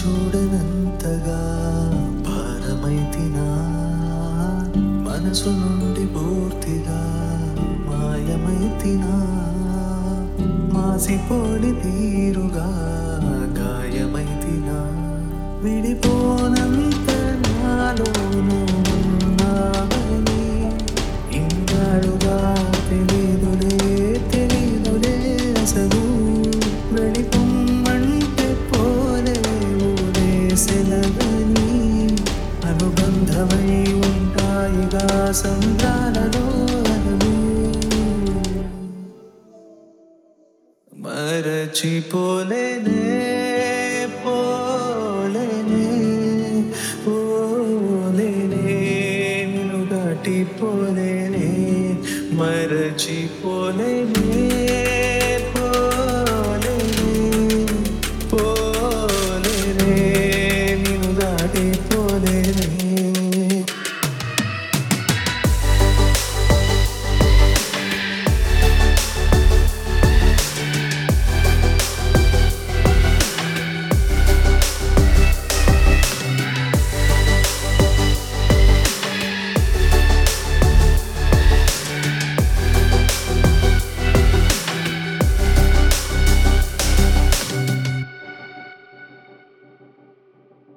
చూడనంతగా భారమైతినా మనసు నుండి పూర్తిగా మాయమైతినా మాసిపోని తీరుగా గాయమైతినా విడిపోనంత నాలోను ఉన్నావని ఇన్నాళ్ళుగా తెలీదులే తెలీదులే అసలు వెళ్ళిపోమ్మంటే పోలేవు సెలవని అనుబంధమై ఉంటాయిగా సంద్రాలలో అలలు. మరచిపోలేనే పోలేనే పోలేనే నిన్ను దాటిపోలేనే మరచిపోలేనే